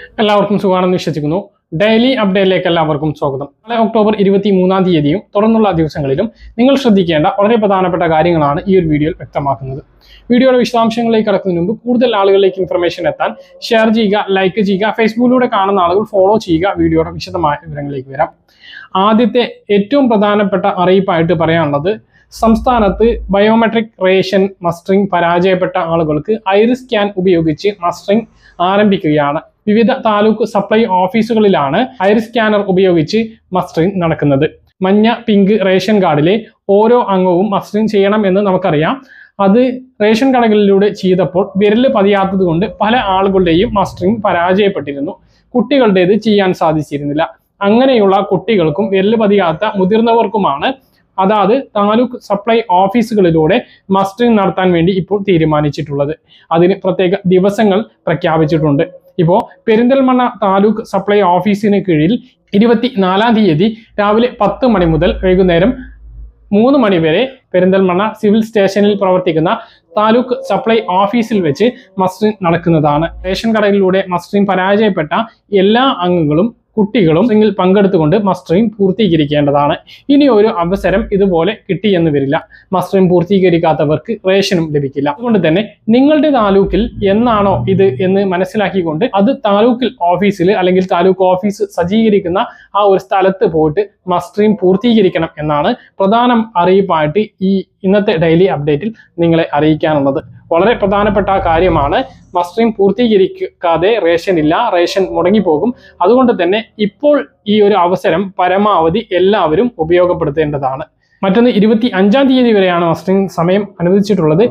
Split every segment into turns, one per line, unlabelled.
എല്ലാവർക്കും സുഖമാണെന്ന് വിശ്വസിക്കുന്നു ഡെയിലി അപ്ഡേറ്റിലേക്ക് എല്ലാവർക്കും സ്വാഗതം നാളെ ഒക്ടോബർ ഇരുപത്തി മൂന്നാം തീയതിയും തുടർന്നുള്ള ദിവസങ്ങളിലും നിങ്ങൾ ശ്രദ്ധിക്കേണ്ട വളരെ പ്രധാനപ്പെട്ട കാര്യങ്ങളാണ് ഈ ഒരു വീഡിയോയിൽ വ്യക്തമാക്കുന്നത് വീഡിയോയുടെ വിശദാംശങ്ങളിലേക്ക് കടക്കുന്നതിന് മുമ്പ് കൂടുതൽ ആളുകളിലേക്ക് ഇൻഫർമേഷൻ എത്താൻ ഷെയർ ചെയ്യുക ലൈക്ക് ചെയ്യുക ഫേസ്ബുക്കിലൂടെ കാണുന്ന ആളുകൾ ഫോളോ ചെയ്യുക വീഡിയോയുടെ വിശദമായ വിവരങ്ങളിലേക്ക് വരാം ആദ്യത്തെ ഏറ്റവും പ്രധാനപ്പെട്ട അറിയിപ്പായിട്ട് പറയാനുള്ളത് സംസ്ഥാനത്ത് ബയോമെട്രിക് റേഷൻ മസ്റ്ററിംഗ് പരാജയപ്പെട്ട ആളുകൾക്ക് ഐറിസ് സ്കാൻ ഉപയോഗിച്ച് മസ്റ്ററിംഗ് ആരംഭിക്കുകയാണ് വിവിധ താലൂക്ക് സപ്ലൈ ഓഫീസുകളിലാണ് ഐറിസ് സ്കാനർ ഉപയോഗിച്ച് മസ്റ്ററിംഗ് നടക്കുന്നത് മഞ്ഞ പിങ്ക് റേഷൻ കാർഡിലെ ഓരോ അംഗവും മസ്റ്ററിംഗ് ചെയ്യണം എന്ന് നമുക്കറിയാം അത് റേഷൻ കടകളിലൂടെ ചെയ്തപ്പോൾ വിരല് പതിയാത്തത് കൊണ്ട് പല ആളുകളുടെയും മസ്റ്ററിംഗ് പരാജയപ്പെട്ടിരുന്നു കുട്ടികളുടേത് ചെയ്യാൻ സാധിച്ചിരുന്നില്ല അങ്ങനെയുള്ള കുട്ടികൾക്കും വിരല് പതിയാത്ത മുതിർന്നവർക്കുമാണ് അതാത് താലൂക്ക് സപ്ലൈ ഓഫീസുകളിലൂടെ മസ്റ്ററിംഗ് നടത്താൻ വേണ്ടി ഇപ്പോൾ തീരുമാനിച്ചിട്ടുള്ളത് അതിന് പ്രത്യേക ദിവസങ്ങൾ പ്രഖ്യാപിച്ചിട്ടുണ്ട് ഇപ്പോൾ പെരിന്തൽമണ്ണ താലൂക്ക് സപ്ലൈ ഓഫീസിന് കീഴിൽ ഇരുപത്തി നാലാം തീയതി രാവിലെ പത്ത് മണി മുതൽ വൈകുന്നേരം മൂന്ന് മണി വരെ പെരിന്തൽമണ്ണ സിവിൽ സ്റ്റേഷനിൽ പ്രവർത്തിക്കുന്ന താലൂക്ക് സപ്ലൈ ഓഫീസിൽ വെച്ച് മസ്റ്ററിംഗ് നടക്കുന്നതാണ് റേഷൻ കടകളിലൂടെ മസ്റ്ററിംഗ് പരാജയപ്പെട്ട എല്ലാ അംഗങ്ങളും കുട്ടികളും ഇതിൽ പങ്കെടുത്തുകൊണ്ട് മസ്റ്ററിംഗ് പൂർത്തീകരിക്കേണ്ടതാണ് ഇനി ഒരു അവസരം ഇതുപോലെ കിട്ടിയെന്ന് വരില്ല മസ്റ്ററിംഗ് പൂർത്തീകരിക്കാത്തവർക്ക് റേഷനും ലഭിക്കില്ല അതുകൊണ്ട് തന്നെ നിങ്ങളുടെ താലൂക്കിൽ എന്നാണോ ഇത് എന്ന് മനസ്സിലാക്കിക്കൊണ്ട് അത് താലൂക്കിൽ ഓഫീസിൽ അല്ലെങ്കിൽ താലൂക്ക് ഓഫീസ് സജ്ജീകരിക്കുന്ന ആ ഒരു സ്ഥലത്ത് പോയിട്ട് മസ്റ്ററിംഗ് പൂർത്തീകരിക്കണം എന്നാണ് പ്രധാന അറിയിപ്പായിട്ട് ഈ ഇന്നത്തെ ഡെയിലി അപ്ഡേറ്റിൽ നിങ്ങളെ അറിയിക്കാനുള്ളത് വളരെ പ്രധാനപ്പെട്ട കാര്യമാണ് മസ്റ്ററിംഗ് പൂർത്തീകരിക്കാതെ റേഷൻ ഇല്ല റേഷൻ മുടങ്ങിപ്പോകും അതുകൊണ്ട് തന്നെ ഇപ്പോൾ ഈ ഒരു അവസരം പരമാവധി എല്ലാവരും ഉപയോഗപ്പെടുത്തേണ്ടതാണ് മറ്റൊന്ന് ഇരുപത്തി അഞ്ചാം തീയതി വരെയാണ് മസ്റ്ററിംഗ് സമയം അനുവദിച്ചിട്ടുള്ളത്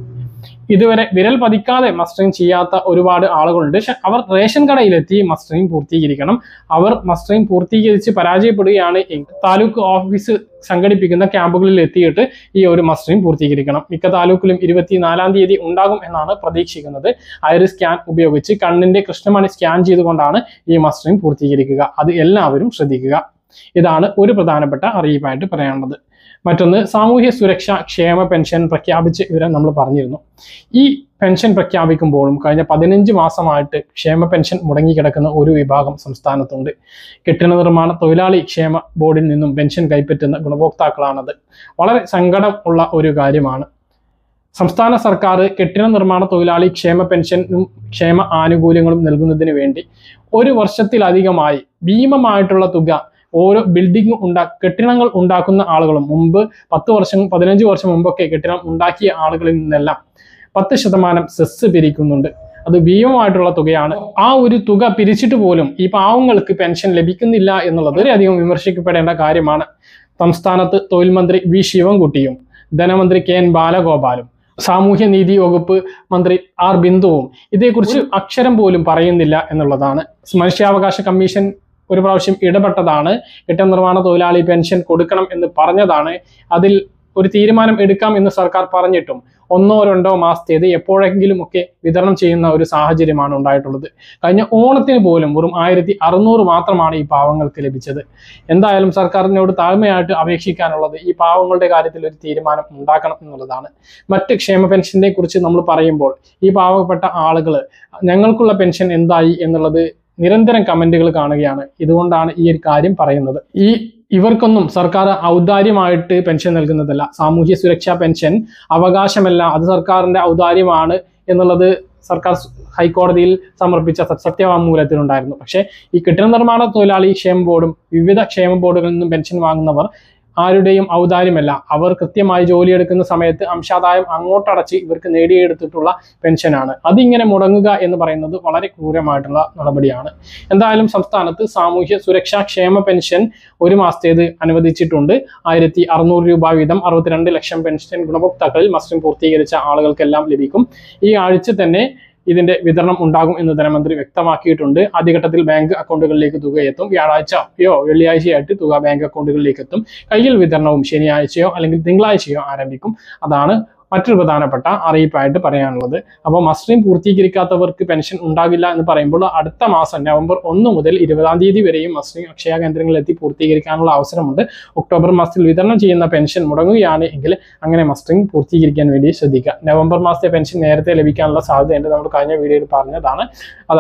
ഇതുവരെ വിരൽ പതിക്കാതെ മസ്റ്ററിംഗ് ചെയ്യാത്ത ഒരുപാട് ആളുകളുണ്ട് പക്ഷെ അവർ റേഷൻ കടയിലെത്തി മസ്റ്ററിംഗ് പൂർത്തീകരിക്കണം അവർ മസ്റ്ററിംഗ് പൂർത്തീകരിച്ച് പരാജയപ്പെടുകയാണ് എങ്കിൽ താലൂക്ക് ഓഫീസ് സംഘടിപ്പിക്കുന്ന ക്യാമ്പുകളിൽ എത്തിയിട്ട് ഈ ഒരു മസ്റ്ററിംഗ് പൂർത്തീകരിക്കണം മിക്ക താലൂക്കിലും ഇരുപത്തിനാലാം തീയതി ഉണ്ടാകും എന്നാണ് പ്രതീക്ഷിക്കുന്നത് ഐറിസ് സ്കാൻ ഉപയോഗിച്ച് കണ്ണിന്റെ കൃഷ്ണമണി സ്കാൻ ചെയ്തുകൊണ്ടാണ് ഈ മസ്റ്ററിംഗ് പൂർത്തീകരിക്കുക അത് എല്ലാവരും ശ്രദ്ധിക്കുക ഇതാണ് ഒരു പ്രധാനപ്പെട്ട അറിയിപ്പായിട്ട് പറയാനുള്ളത് മറ്റൊന്ന് സാമൂഹ്യ സുരക്ഷ ക്ഷേമ പെൻഷൻ പ്രഖ്യാപിച്ച വിവരം നമ്മൾ പറഞ്ഞിരുന്നു ഈ പെൻഷൻ പ്രഖ്യാപിക്കുമ്പോഴും കഴിഞ്ഞ പതിനഞ്ച് മാസമായിട്ട് ക്ഷേമ പെൻഷൻ മുടങ്ങിക്കിടക്കുന്ന ഒരു വിഭാഗം സംസ്ഥാനത്തുണ്ട് കെട്ടിട നിർമ്മാണ തൊഴിലാളി ക്ഷേമ ബോർഡിൽ നിന്നും പെൻഷൻ കൈപ്പറ്റുന്ന ഗുണഭോക്താക്കളാണത് വളരെ സങ്കടം ഉള്ള ഒരു കാര്യമാണ് സംസ്ഥാന സർക്കാർ കെട്ടിട നിർമ്മാണ തൊഴിലാളി ക്ഷേമ പെൻഷനും ക്ഷേമ ആനുകൂല്യങ്ങളും നൽകുന്നതിന് വേണ്ടി ഒരു വർഷത്തിലധികമായി ഭീമമായിട്ടുള്ള തുക ഓരോ ബിൽഡിംഗ് ഉണ്ടാ കെട്ടിടങ്ങൾ ഉണ്ടാക്കുന്ന ആളുകളും മുമ്പ് പത്ത് വർഷം പതിനഞ്ച് വർഷം മുമ്പൊക്കെ കെട്ടിടം ഉണ്ടാക്കിയ ആളുകളിൽ നിന്നെല്ലാം പത്ത് ശതമാനം സെസ് പിരിക്കുന്നുണ്ട് അത് ഭീമമായിട്ടുള്ള തുകയാണ് ആ ഒരു തുക പിരിച്ചിട്ട് പോലും ഈ പാവങ്ങൾക്ക് പെൻഷൻ ലഭിക്കുന്നില്ല എന്നുള്ളത് വളരെയധികം വിമർശിക്കപ്പെടേണ്ട കാര്യമാണ് സംസ്ഥാനത്ത് തൊഴിൽ മന്ത്രി വി ശിവൻകുട്ടിയും ധനമന്ത്രി കെ എൻ ബാലഗോപാലും സാമൂഹ്യ നീതി വകുപ്പ് മന്ത്രി ആർ ബിന്ദുവും ഇതേക്കുറിച്ച് അക്ഷരം പോലും പറയുന്നില്ല എന്നുള്ളതാണ് മനുഷ്യാവകാശ കമ്മീഷൻ ഒരു പ്രാവശ്യം ഇടപെട്ടതാണ് കെട്ടിട നിർമ്മാണ തൊഴിലാളി പെൻഷൻ കൊടുക്കണം എന്ന് പറഞ്ഞതാണ് അതിൽ ഒരു തീരുമാനം എടുക്കാം എന്ന് സർക്കാർ പറഞ്ഞിട്ടും ഒന്നോ രണ്ടോ മാസത്തേത് എപ്പോഴെങ്കിലും ഒക്കെ വിതരണം ചെയ്യുന്ന ഒരു സാഹചര്യമാണ് ഉണ്ടായിട്ടുള്ളത് കഴിഞ്ഞ ഓണത്തിന് പോലും വെറും ആയിരത്തി അറുന്നൂറ് മാത്രമാണ് ഈ പാവങ്ങൾക്ക് ലഭിച്ചത് എന്തായാലും സർക്കാരിനോട് താഴ്മയായിട്ട് അപേക്ഷിക്കാനുള്ളത് ഈ പാവങ്ങളുടെ കാര്യത്തിൽ ഒരു തീരുമാനം ഉണ്ടാക്കണം എന്നുള്ളതാണ് മറ്റ് ക്ഷേമ പെൻഷനെ കുറിച്ച് നമ്മൾ പറയുമ്പോൾ ഈ പാവപ്പെട്ട ആളുകൾ ഞങ്ങൾക്കുള്ള പെൻഷൻ എന്തായി എന്നുള്ളത് നിരന്തരം കമന്റുകൾ കാണുകയാണ് ഇതുകൊണ്ടാണ് ഈ ഒരു കാര്യം പറയുന്നത് ഈ ഇവർക്കൊന്നും സർക്കാർ ഔദാര്യമായിട്ട് പെൻഷൻ നൽകുന്നതല്ല സാമൂഹ്യ സുരക്ഷാ പെൻഷൻ അവകാശമല്ല അത് സർക്കാരിന്റെ ഔദാര്യമാണ് എന്നുള്ളത് സർക്കാർ ഹൈക്കോടതിയിൽ സമർപ്പിച്ച സത്യവാങ്മൂലത്തിലുണ്ടായിരുന്നു പക്ഷേ ഈ കെട്ടിട നിർമ്മാണ തൊഴിലാളി ക്ഷേമ ബോർഡും വിവിധ ക്ഷേമ ബോർഡുകളിൽ നിന്നും പെൻഷൻ വാങ്ങുന്നവർ ആരുടെയും ഔദാര്യമല്ല അവർ കൃത്യമായി ജോലിയെടുക്കുന്ന സമയത്ത് അംശാദായം അങ്ങോട്ടടച്ച് ഇവർക്ക് നേടിയെടുത്തിട്ടുള്ള പെൻഷനാണ് അതിങ്ങനെ മുടങ്ങുക എന്ന് പറയുന്നത് വളരെ ക്രൂരമായിട്ടുള്ള നടപടിയാണ് എന്തായാലും സംസ്ഥാനത്ത് സാമൂഹ്യ സുരക്ഷാ ക്ഷേമ പെൻഷൻ ഒരു മാസത്തേത് അനുവദിച്ചിട്ടുണ്ട് ആയിരത്തി അറുന്നൂറ് രൂപ വീതം അറുപത്തിരണ്ട് ലക്ഷം പെൻഷൻ ഗുണഭോക്താക്കളിൽ മസ്റ്റിം പൂർത്തീകരിച്ച ആളുകൾക്കെല്ലാം ലഭിക്കും ഈ ആഴ്ച തന്നെ ഇതിന്റെ വിതരണം ഉണ്ടാകും എന്ന് ധനമന്ത്രി വ്യക്തമാക്കിയിട്ടുണ്ട് ആദ്യഘട്ടത്തിൽ ബാങ്ക് അക്കൗണ്ടുകളിലേക്ക് തുക എത്തും വ്യാഴാഴ്ചയോ വെള്ളിയാഴ്ചയായിട്ട് തുക ബാങ്ക് അക്കൗണ്ടുകളിലേക്ക് എത്തും കയ്യിൽ വിതരണവും ശനിയാഴ്ചയോ അല്ലെങ്കിൽ തിങ്കളാഴ്ചയോ ആരംഭിക്കും അതാണ് മറ്റൊരു പ്രധാനപ്പെട്ട അറിയിപ്പായിട്ട് പറയാനുള്ളത് അപ്പോൾ മസ്റ്ററിംഗ് പൂർത്തീകരിക്കാത്തവർക്ക് പെൻഷൻ ഉണ്ടാകില്ല എന്ന് പറയുമ്പോൾ അടുത്ത മാസം നവംബർ ഒന്ന് മുതൽ ഇരുപതാം തീയതി വരെയും മസ്റ്ററിംഗ് അക്ഷയ കേന്ദ്രങ്ങളിൽ എത്തി പൂർത്തീകരിക്കാനുള്ള അവസരമുണ്ട് ഒക്ടോബർ മാസത്തിൽ വിതരണം ചെയ്യുന്ന പെൻഷൻ മുടങ്ങുകയാണ് എങ്കിൽ അങ്ങനെ മസ്റ്ററിംഗ് പൂർത്തീകരിക്കാൻ വേണ്ടി ശ്രദ്ധിക്കുക നവംബർ മാസത്തെ പെൻഷൻ നേരത്തെ ലഭിക്കാനുള്ള സാധ്യതയുണ്ട് നമ്മൾ കഴിഞ്ഞ വീഡിയോയിൽ പറഞ്ഞതാണ് അതായത്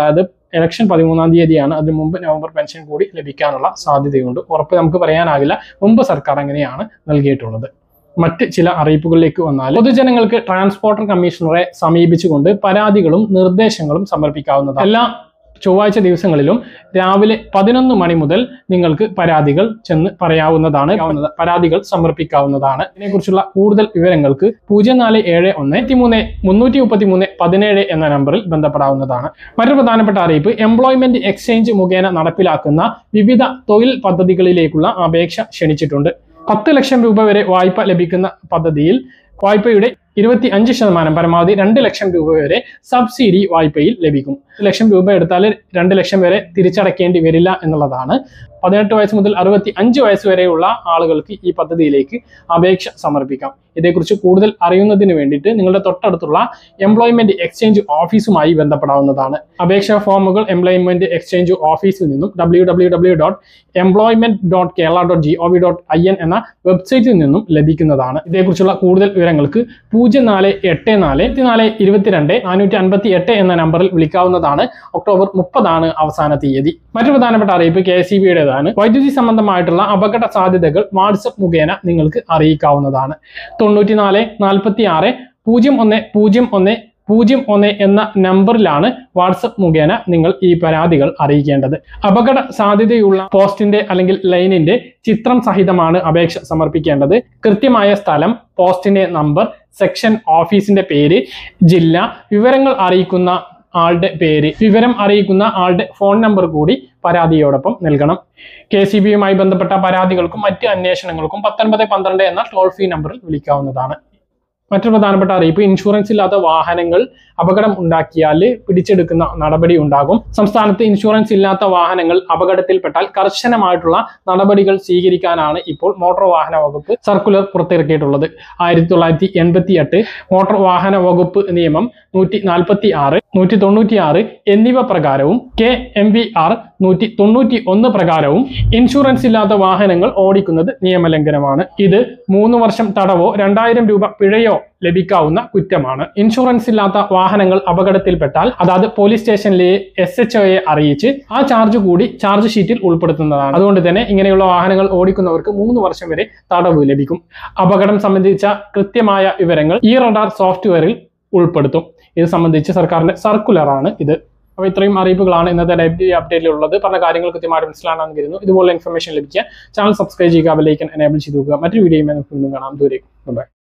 ഇലക്ഷൻ പതിമൂന്നാം തീയതിയാണ് അതിന് മുമ്പ് നവംബർ പെൻഷൻ കൂടി ലഭിക്കാനുള്ള സാധ്യതയുണ്ട് ഉറപ്പ് നമുക്ക് പറയാനാകില്ല മുമ്പ് സർക്കാർ അങ്ങനെയാണ് നൽകിയിട്ടുള്ളത് മറ്റ് ചില അറിയിപ്പുകളിലേക്ക് വന്നാൽ പൊതുജനങ്ങൾക്ക് ട്രാൻസ്പോർട്ടർ കമ്മീഷണറെ സമീപിച്ചുകൊണ്ട് പരാതികളും നിർദ്ദേശങ്ങളും സമർപ്പിക്കാവുന്നതാണ് എല്ലാ ചൊവ്വാഴ്ച ദിവസങ്ങളിലും രാവിലെ പതിനൊന്ന് മണി മുതൽ നിങ്ങൾക്ക് പരാതികൾ ചെന്ന് പറയാവുന്നതാണ് പരാതികൾ സമർപ്പിക്കാവുന്നതാണ് ഇതിനെക്കുറിച്ചുള്ള കൂടുതൽ വിവരങ്ങൾക്ക് പൂജ്യം നാല് ഏഴ് ഒന്ന് മൂന്ന് മുന്നൂറ്റി മുപ്പത്തി മൂന്ന് പതിനേഴ് എന്ന നമ്പറിൽ ബന്ധപ്പെടാവുന്നതാണ് മറ്റൊരു പ്രധാനപ്പെട്ട അറിയിപ്പ് എംപ്ലോയ്മെന്റ് എക്സ്ചേഞ്ച് മുഖേന നടപ്പിലാക്കുന്ന വിവിധ തൊഴിൽ പദ്ധതികളിലേക്കുള്ള അപേക്ഷ ക്ഷണിച്ചിട്ടുണ്ട് പത്ത് ലക്ഷം രൂപ വരെ വായ്പ ലഭിക്കുന്ന പദ്ധതിയിൽ വായ്പയുടെ ഇരുപത്തി അഞ്ച് ശതമാനം പരമാവധി രണ്ട് ലക്ഷം രൂപ വരെ സബ്സിഡി വായ്പയിൽ ലഭിക്കും ഒരു ലക്ഷം രൂപ എടുത്താൽ രണ്ട് ലക്ഷം വരെ തിരിച്ചടക്കേണ്ടി വരില്ല എന്നുള്ളതാണ് പതിനെട്ട് വയസ്സ് മുതൽ അറുപത്തി അഞ്ച് വയസ്സ് വരെയുള്ള ആളുകൾക്ക് ഈ പദ്ധതിയിലേക്ക് അപേക്ഷ സമർപ്പിക്കാം ഇതേക്കുറിച്ച് കൂടുതൽ അറിയുന്നതിന് വേണ്ടിയിട്ട് നിങ്ങളുടെ തൊട്ടടുത്തുള്ള എംപ്ലോയ്മെന്റ് എക്സ്ചേഞ്ച് ഓഫീസുമായി ബന്ധപ്പെടാവുന്നതാണ് അപേക്ഷാ ഫോമുകൾ എംപ്ലോയ്മെന്റ് എക്സ്ചേഞ്ച് ഓഫീസിൽ നിന്നും W W W dot employment dot Kerala dot G O V dot I N എന്ന വെബ്സൈറ്റിൽ നിന്നും ലഭിക്കുന്നതാണ് ഇതേക്കുറിച്ചുള്ള കൂടുതൽ വിവരങ്ങൾക്ക് പൂജ്യം നാല് എട്ട് നാല് നാല് ഇരുപത്തിരണ്ട് നാനൂറ്റി അൻപത്തി എട്ട് എന്ന നമ്പറിൽ വിളിക്കാവുന്നതാണ് ഒക്ടോബർ മുപ്പതാണ് അവസാന തീയതി മറ്റു പ്രധാനപ്പെട്ട അറിയിപ്പ് കെ എസ് ബിയുടേതാണ് വൈദ്യുതി സംബന്ധമായിട്ടുള്ള അപകട സാധ്യതകൾ വാട്സപ്പ് മുഖേന നിങ്ങൾക്ക് അറിയിക്കാവുന്നതാണ് തൊണ്ണൂറ്റി നാല് നാൽപ്പത്തി ആറ് പൂജ്യം ഒന്ന് പൂജ്യം ഒന്ന് പൂജ്യം ഒന്ന് എന്ന നമ്പറിലാണ് വാട്സപ്പ് മുഖേന നിങ്ങൾ ഈ പരാതികൾ അറിയിക്കേണ്ടത് അപകട സാധ്യതയുള്ള പോസ്റ്റിന്റെ അല്ലെങ്കിൽ ലൈനിന്റെ ചിത്രം സഹിതമാണ് അപേക്ഷ സമർപ്പിക്കേണ്ടത് കൃത്യമായ സ്ഥലം പോസ്റ്റിന്റെ നമ്പർ സെക്ഷൻ ഓഫീസിന്റെ പേര് ജില്ല വിവരങ്ങൾ അറിയിക്കുന്ന ആളുടെ പേര് വിവരം അറിയിക്കുന്ന ആളുടെ ഫോൺ നമ്പർ കൂടി പരാതിയോടൊപ്പം നൽകണം കെ സി ബിയുമായി ബന്ധപ്പെട്ട പരാതികൾക്കും മറ്റ് അന്വേഷണങ്ങൾക്കും പത്തൊൻപത് പന്ത്രണ്ട് എന്ന ടോൾ ഫ്രീ നമ്പറിൽ വിളിക്കാവുന്നതാണ് മറ്റൊരു പ്രധാനപ്പെട്ട അറിയിപ്പ് ഇൻഷുറൻസ് ഇല്ലാത്ത വാഹനങ്ങൾ അപകടം ഉണ്ടാക്കിയാൽ പിടിച്ചെടുക്കുന്ന നടപടി ഉണ്ടാകും സംസ്ഥാനത്ത് ഇൻഷുറൻസ് ഇല്ലാത്ത വാഹനങ്ങൾ അപകടത്തിൽപ്പെട്ടാൽ കർശനമായിട്ടുള്ള നടപടികൾ സ്വീകരിക്കാനാണ് ഇപ്പോൾ മോട്ടോർ വാഹന വകുപ്പ് സർക്കുലർ പുറത്തിറക്കിയിട്ടുള്ളത് ആയിരത്തി തൊള്ളായിരത്തി എൺപത്തി എട്ട് മോട്ടോർ വാഹന വകുപ്പ് നിയമം നൂറ്റി നാൽപ്പത്തി ആറ് നൂറ്റി തൊണ്ണൂറ്റി ആറ് എന്നിവ പ്രകാരവും കെ എം വി ആർ നൂറ്റി തൊണ്ണൂറ്റി ഒന്ന് പ്രകാരവും ഇൻഷുറൻസ് ഇല്ലാത്ത വാഹനങ്ങൾ ഓടിക്കുന്നത് നിയമലംഘനമാണ് ഇത് മൂന്ന് വർഷം തടവോ രണ്ടായിരം രൂപ പിഴയോ ലഭിക്കാവുന്ന കുറ്റമാണ് ഇൻഷുറൻസ് ഇല്ലാത്ത വാഹനങ്ങൾ അപകടത്തിൽപ്പെട്ടാൽ അതാത് പോലീസ് സ്റ്റേഷനിലെ എസ് എച്ച് ഒയെ അറിയിച്ച് ആ ചാർജ് കൂടി ചാർജ് ഷീറ്റിൽ ഉൾപ്പെടുത്തുന്നതാണ് അതുകൊണ്ട് തന്നെ ഇങ്ങനെയുള്ള വാഹനങ്ങൾ ഓടിക്കുന്നവർക്ക് മൂന്ന് വർഷം വരെ തടവ് ലഭിക്കും അപകടം സംബന്ധിച്ച കൃത്യമായ വിവരങ്ങൾ ഈ റഡാർ സോഫ്റ്റ്വെയറിൽ ഉൾപ്പെടുത്തും ഇത് സംബന്ധിച്ച് സർക്കാരിന്റെ സർക്കുലറാണ് ഇത് അപ്പോൾ ഇത്രയും അറിയിപ്പുകളാണ് ഇന്നത്തെ ലൈബ്രറി അപ്ഡേറ്റിൽ ഉള്ളത് പറഞ്ഞ കാര്യങ്ങൾ കൃത്യമായിട്ട് മനസ്സിലാണെന്ന് കരുതുന്നു ഇതുപോലെ ഇൻഫർമേഷൻ ലഭിക്കുക ചാനൽ സബ്സ്ക്രൈബ് ചെയ്യുക ബെലൈക്കൻ എനേബിൾ ചെയ്ത് നോക്കുക മറ്റൊരു വീഡിയോയുമായി നമുക്ക് വീണ്ടും കാണാം ദൂരേക്കും ബൈ